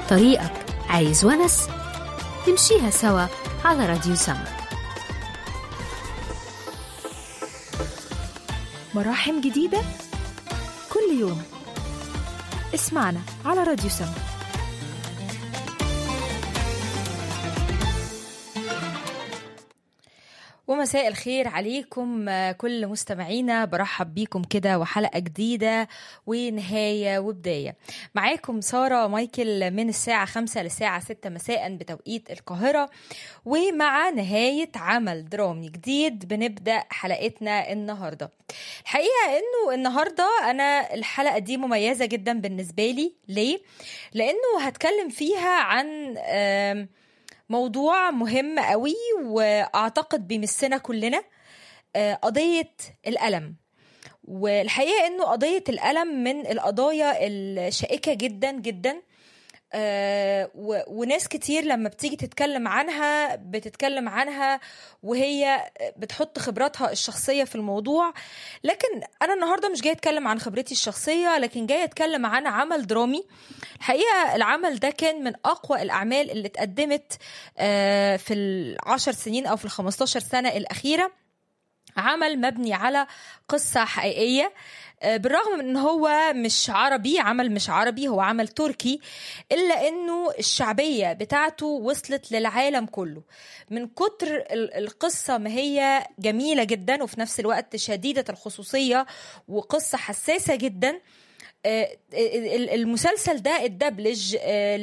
طريقك عايز ونس نمشيها سوا على راديو سما مراحم جديدة كل يوم اسمعنا على راديو سما ومساء الخير عليكم آه، كل مستمعينا برحب بيكم كده وحلقة جديدة ونهاية وبداية معاكم سارة مايكل من الساعة خمسة للساعة ستة مساء بتوقيت القاهرة ومع نهاية عمل درامي جديد بنبدأ حلقتنا النهاردة الحقيقة انه النهاردة انا الحلقة دي مميزة جدا بالنسبة لي ليه؟ لانه هتكلم فيها عن آم موضوع مهم قوي واعتقد بيمسنا كلنا آه، قضيه الالم والحقيقه انه قضيه الالم من القضايا الشائكه جدا جدا آه، و- وناس كتير لما بتيجي تتكلم عنها بتتكلم عنها وهي بتحط خبراتها الشخصية في الموضوع لكن أنا النهاردة مش جاية أتكلم عن خبرتي الشخصية لكن جاية أتكلم عن عمل درامي الحقيقة العمل ده كان من أقوى الأعمال اللي اتقدمت آه، في العشر سنين أو في الخمستاشر سنة الأخيرة عمل مبني على قصة حقيقية آه، بالرغم من ان هو مش عربي عمل مش عربي هو عمل تركي الا انه الشعبية بتاعته وصلت للعالم كله من كتر ال- القصة ما هي جميلة جدا وفي نفس الوقت شديدة الخصوصية وقصة حساسة جدا آه، ال- المسلسل ده اتدبلج آه،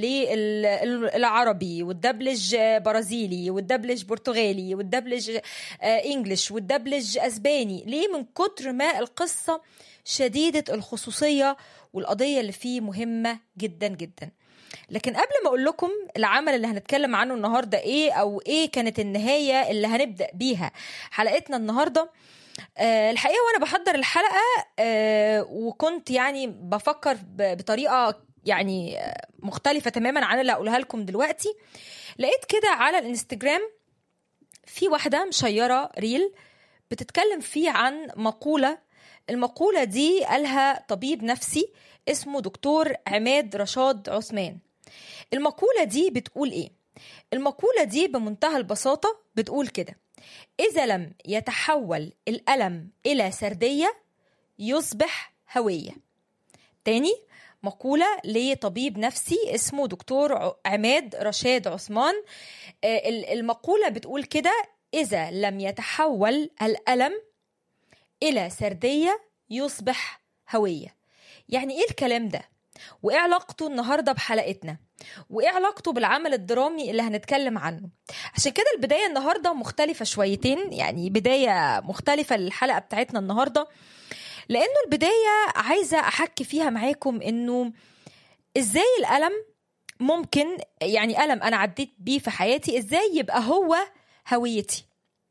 للعربي والدبلج آه، برازيلي والدبلج برتغالي والدبلج آه، انجلش والدبلج اسباني ليه من كتر ما القصه شديده الخصوصيه والقضيه اللي فيه مهمه جدا جدا لكن قبل ما اقول لكم العمل اللي هنتكلم عنه النهارده ايه او ايه كانت النهايه اللي هنبدا بيها حلقتنا النهارده آه، الحقيقه وانا بحضر الحلقه آه، وكنت يعني بفكر ب- بطريقه يعني آه، مختلفه تماما عن اللي هقولها لكم دلوقتي لقيت كده على الانستجرام في واحده مشيره ريل بتتكلم فيه عن مقوله المقوله دي قالها طبيب نفسي اسمه دكتور عماد رشاد عثمان المقوله دي بتقول ايه المقوله دي بمنتهى البساطه بتقول كده إذا لم يتحول الألم إلى سردية يصبح هوية تاني مقولة لطبيب نفسي اسمه دكتور ع- عماد رشاد عثمان آه، ال- المقولة بتقول كده إذا لم يتحول الألم إلى سردية يصبح هوية يعني إيه الكلام ده؟ وإيه علاقته النهاردة بحلقتنا؟ وإيه علاقته بالعمل الدرامي اللي هنتكلم عنه؟ عشان كده البداية النهاردة مختلفة شويتين يعني بداية مختلفة للحلقة بتاعتنا النهاردة لأنه البداية عايزة أحكي فيها معاكم إنه إزاي الألم ممكن يعني ألم أنا عديت بيه في حياتي إزاي يبقى هو هويتي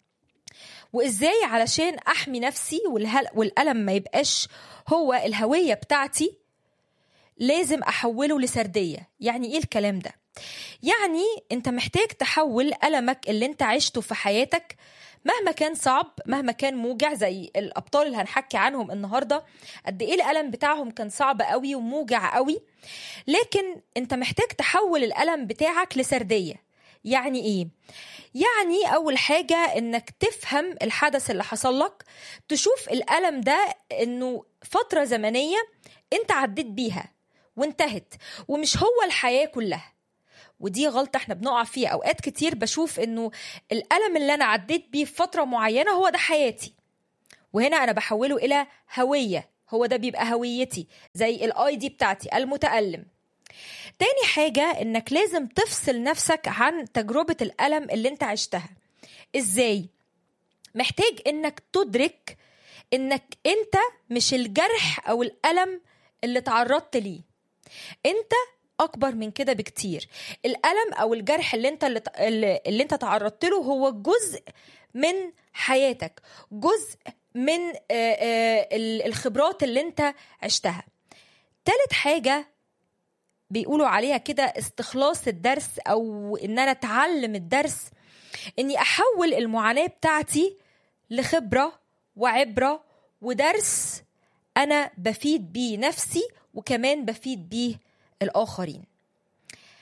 وإزاي علشان أحمي نفسي والهل والألم ما يبقاش هو الهوية بتاعتي لازم أحوله لسردية يعني إيه الكلام ده؟ يعني انت محتاج تحول ألمك اللي انت عشته في حياتك مهما كان صعب مهما كان موجع زي الأبطال اللي هنحكي عنهم النهاردة قد إيه الألم بتاعهم كان صعب قوي وموجع قوي لكن انت محتاج تحول الألم بتاعك لسردية يعني إيه؟ يعني أول حاجة إنك تفهم الحدث اللي حصل لك تشوف الألم ده إنه فترة زمنية انت عديت بيها وانتهت ومش هو الحياة كلها ودي غلطة احنا بنقع فيها اوقات كتير بشوف انه الالم اللي انا عديت بيه في فترة معينة هو ده حياتي وهنا انا بحوله الى هوية هو ده بيبقى هويتي زي الاي دي بتاعتي المتألم تاني حاجة انك لازم تفصل نفسك عن تجربة الالم اللي انت عشتها ازاي محتاج انك تدرك انك انت مش الجرح او الالم اللي تعرضت ليه انت اكبر من كده بكتير الالم او الجرح اللي انت اللي, اللي اللي انت تعرضت له هو جزء من حياتك جزء من آه، آه، ال- الخبرات اللي انت عشتها تالت حاجة بيقولوا عليها كده استخلاص الدرس او ان انا اتعلم الدرس اني احول المعاناة بتاعتي لخبرة وعبرة ودرس انا بفيد بيه نفسي وكمان بفيد بيه الاخرين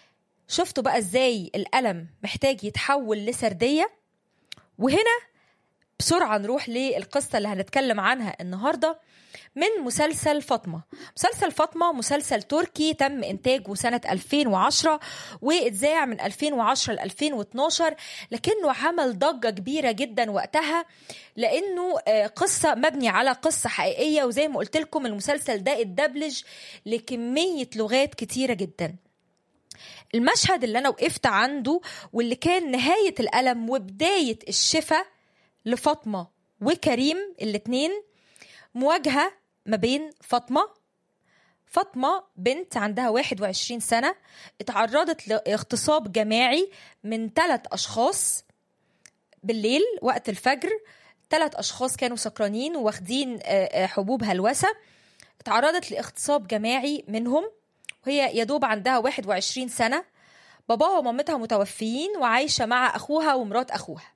شفتوا بقى ازاي الألم محتاج يتحول لسردية وهنا بسرعة نروح للقصة اللي هنتكلم عنها النهاردة من مسلسل فاطمة مسلسل فاطمة مسلسل تركي تم إنتاجه سنة 2010 واتذاع من 2010 ل 2012 لكنه عمل ضجة كبيرة جدا وقتها لأنه قصة مبني على قصة حقيقية وزي ما قلت لكم المسلسل ده اتدبلج لكمية لغات كتيرة جدا المشهد اللي أنا وقفت عنده واللي كان نهاية الألم وبداية الشفاء لفاطمة وكريم الاتنين مواجهة ما بين فاطمة فاطمة بنت عندها 21 سنة اتعرضت لاغتصاب جماعي من ثلاث أشخاص بالليل وقت الفجر ثلاث أشخاص كانوا سكرانين واخدين حبوب هلوسة اتعرضت لاغتصاب جماعي منهم وهي يدوب عندها 21 سنة باباها ومامتها متوفيين وعايشة مع أخوها ومرات أخوها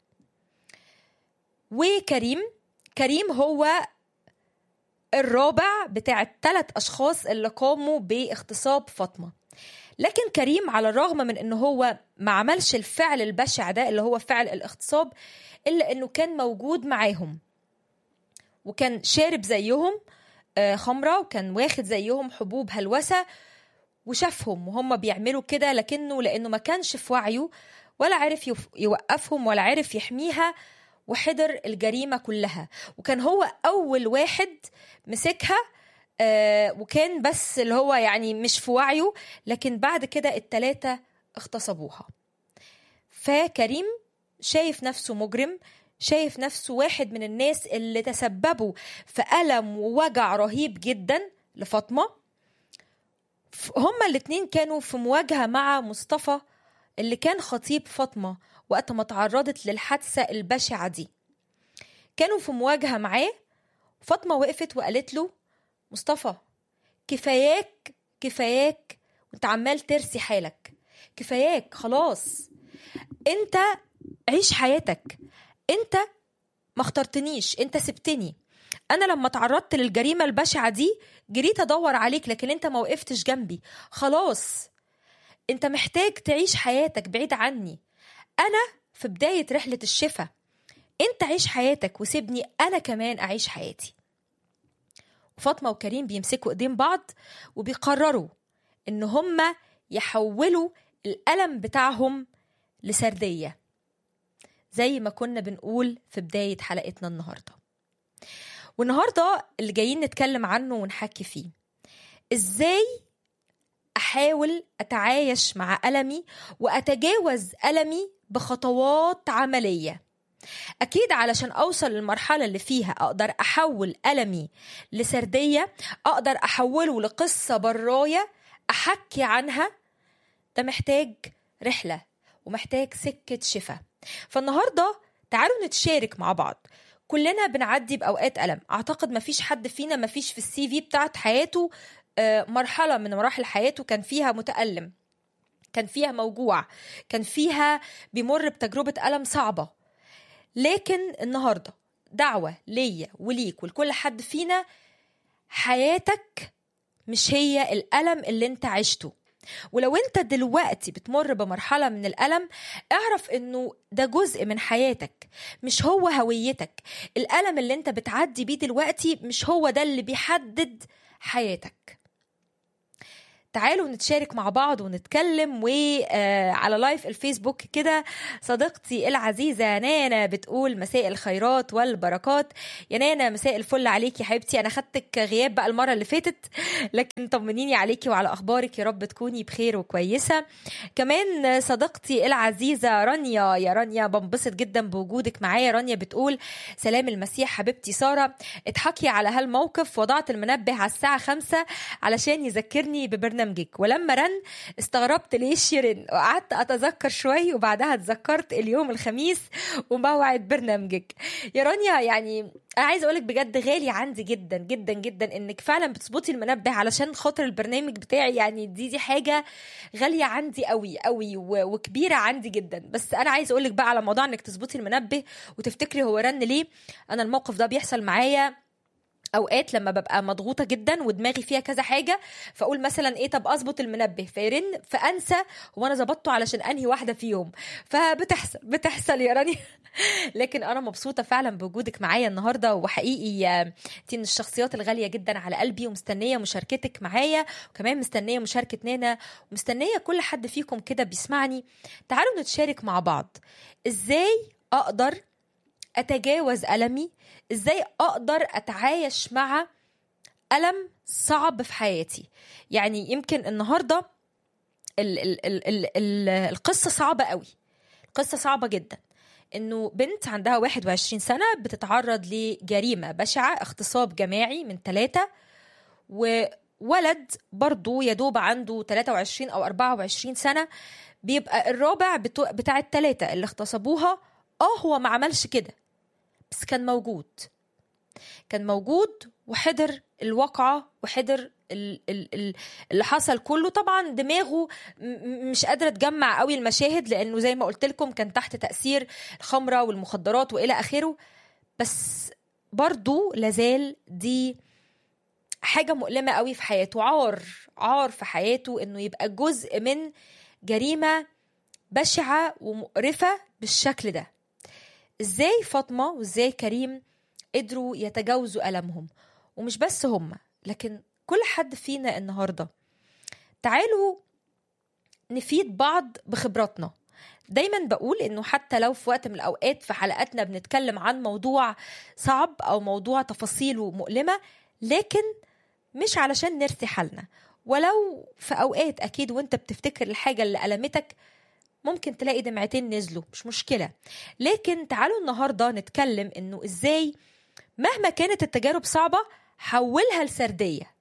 وكريم كريم هو الرابع بتاع الثلاث أشخاص اللي قاموا باغتصاب فاطمة لكن كريم على الرغم من انه هو ما عملش الفعل البشع ده اللي هو فعل الاغتصاب الا انه كان موجود معاهم وكان شارب زيهم خمرة وكان واخد زيهم حبوب هلوسة وشافهم وهم بيعملوا كده لكنه لانه ما كانش في وعيه ولا عرف يوقفهم ولا عرف يحميها وحضر الجريمة كلها وكان هو أول واحد مسكها آه وكان بس اللي هو يعني مش في وعيه لكن بعد كده التلاتة اغتصبوها فكريم شايف نفسه مجرم شايف نفسه واحد من الناس اللي تسببوا في ألم ووجع رهيب جدا لفاطمة هما الاتنين كانوا في مواجهة مع مصطفى اللي كان خطيب فاطمة وقت ما تعرضت للحادثة البشعة دي كانوا في مواجهة معاه فاطمة وقفت وقالت له مصطفى كفاياك كفاياك وانت عمال ترسي حالك كفاياك خلاص انت عيش حياتك انت ما اخترتنيش انت سبتني انا لما تعرضت للجريمة البشعة دي جريت ادور عليك لكن انت ما وقفتش جنبي خلاص انت محتاج تعيش حياتك بعيد عني انا في بداية رحلة الشفاء انت عيش حياتك وسيبني انا كمان اعيش حياتي فاطمة وكريم بيمسكوا ايدين بعض وبيقرروا ان هما يحولوا الألم بتاعهم لسردية زي ما كنا بنقول في بداية حلقتنا النهاردة والنهاردة اللي جايين نتكلم عنه ونحكي فيه ازاي احاول اتعايش مع المي واتجاوز المي بخطوات عمليه اكيد علشان اوصل للمرحله اللي فيها اقدر احول المي لسرديه اقدر احوله لقصه برايه احكي عنها ده محتاج رحله ومحتاج سكه شفاء فالنهارده تعالوا نتشارك مع بعض كلنا بنعدي باوقات الم اعتقد مفيش حد فينا مفيش في السي في بتاعت حياته مرحله من مراحل حياته كان فيها متالم كان فيها موجوع كان فيها بيمر بتجربه الم صعبه لكن النهارده دعوه ليا وليك ولكل حد فينا حياتك مش هي الالم اللي انت عشته ولو انت دلوقتي بتمر بمرحله من الالم اعرف انه ده جزء من حياتك مش هو هويتك الالم اللي انت بتعدي بيه دلوقتي مش هو ده اللي بيحدد حياتك تعالوا نتشارك مع بعض ونتكلم وعلى لايف الفيسبوك كده صديقتي العزيزة نانا بتقول مساء الخيرات والبركات يا نانا مساء الفل عليكي يا حبيبتي أنا خدتك غياب بقى المرة اللي فاتت لكن طمنيني عليكي وعلى أخبارك يا رب تكوني بخير وكويسة كمان صديقتي العزيزة رانيا يا رانيا بنبسط جدا بوجودك معايا رانيا بتقول سلام المسيح حبيبتي سارة اضحكي على هالموقف وضعت المنبه على الساعة خمسة علشان يذكرني ببرنامج برنامجك ولما رن استغربت ليش يرن وقعدت اتذكر شوي وبعدها اتذكرت اليوم الخميس وموعد برنامجك يا رانيا يعني انا عايزه اقولك بجد غالي عندي جدا جدا جدا انك فعلا بتظبطي المنبه علشان خاطر البرنامج بتاعي يعني دي دي حاجه غاليه عندي قوي قوي وكبيره عندي جدا بس انا عايزه اقولك بقى على موضوع انك تظبطي المنبه وتفتكري هو رن ليه انا الموقف ده بيحصل معايا اوقات لما ببقى مضغوطه جدا ودماغي فيها كذا حاجه فاقول مثلا ايه طب اظبط المنبه فيرن فانسى هو انا ظبطته علشان انهي واحده فيهم فبتحصل بتحصل يا راني لكن انا مبسوطه فعلا بوجودك معايا النهارده وحقيقي انت من الشخصيات الغاليه جدا على قلبي ومستنيه مشاركتك معايا وكمان مستنيه مشاركه نانا ومستنيه كل حد فيكم كده بيسمعني تعالوا نتشارك مع بعض ازاي اقدر اتجاوز المي ازاي اقدر اتعايش مع الم صعب في حياتي يعني يمكن النهارده ال ال ال ال ال القصه صعبه قوي القصه صعبه جدا انه بنت عندها 21 سنه بتتعرض لجريمه بشعه اغتصاب جماعي من ثلاثه وولد برضه يا دوب عنده 23 او 24 سنه بيبقى الرابع بتاع الثلاثه اللي اغتصبوها اه هو ما عملش كده بس كان موجود كان موجود وحضر الواقعة وحضر اللي حصل كله طبعا دماغه مش قادرة تجمع قوي المشاهد لأنه زي ما قلت لكم كان تحت تأثير الخمرة والمخدرات وإلى آخره بس برضو لازال دي حاجة مؤلمة قوي في حياته عار عار في حياته إنه يبقى جزء من جريمة بشعة ومقرفة بالشكل ده ازاي فاطمه وازاي كريم قدروا يتجاوزوا المهم ومش بس هم لكن كل حد فينا النهارده تعالوا نفيد بعض بخبراتنا دايما بقول انه حتى لو في وقت من الاوقات في حلقاتنا بنتكلم عن موضوع صعب او موضوع تفاصيله مؤلمه لكن مش علشان نرثي حالنا ولو في اوقات اكيد وانت بتفتكر الحاجه اللي المتك ممكن تلاقي دمعتين نزلوا مش مشكله لكن تعالوا النهارده نتكلم انه ازاي مهما كانت التجارب صعبه حولها لسرديه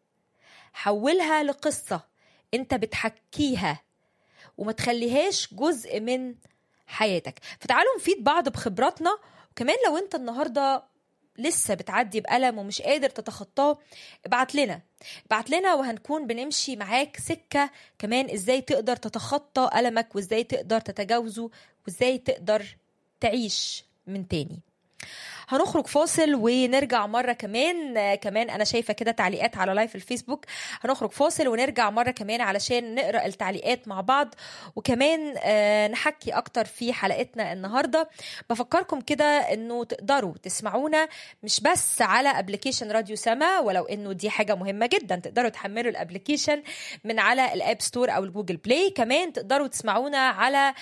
حولها لقصه انت بتحكيها وما تخليهاش جزء من حياتك فتعالوا نفيد بعض بخبراتنا وكمان لو انت النهارده لسه بتعدي بألم ومش قادر تتخطاه ابعت لنا ابعت لنا وهنكون بنمشي معاك سكة كمان ازاي تقدر تتخطى ألمك وازاي تقدر تتجاوزه وازاي تقدر تعيش من تاني هنخرج فاصل ونرجع مرة كمان كمان أنا شايفة كده تعليقات على لايف الفيسبوك هنخرج فاصل ونرجع مرة كمان علشان نقرأ التعليقات مع بعض وكمان نحكي أكتر في حلقتنا النهاردة بفكركم كده أنه تقدروا تسمعونا مش بس على ابلكيشن راديو سما ولو أنه دي حاجة مهمة جدا تقدروا تحملوا الابلكيشن من على الاب ستور أو الجوجل بلاي كمان تقدروا تسمعونا على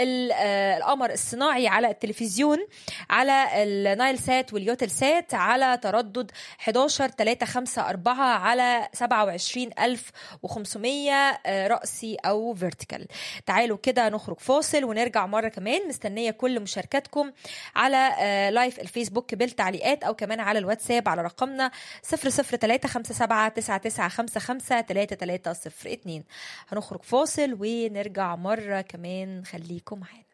القمر الصناعي على التلفزيون على النايل سات واليوتل سات على تردد 11 3 5 4 على 27500 رأسي أو فيرتيكال تعالوا كده نخرج فاصل ونرجع مرة كمان مستنية كل مشاركاتكم على لايف الفيسبوك بالتعليقات أو كمان على الواتساب على رقمنا 00357 هنخرج فاصل ونرجع مرة كمان خليكم معانا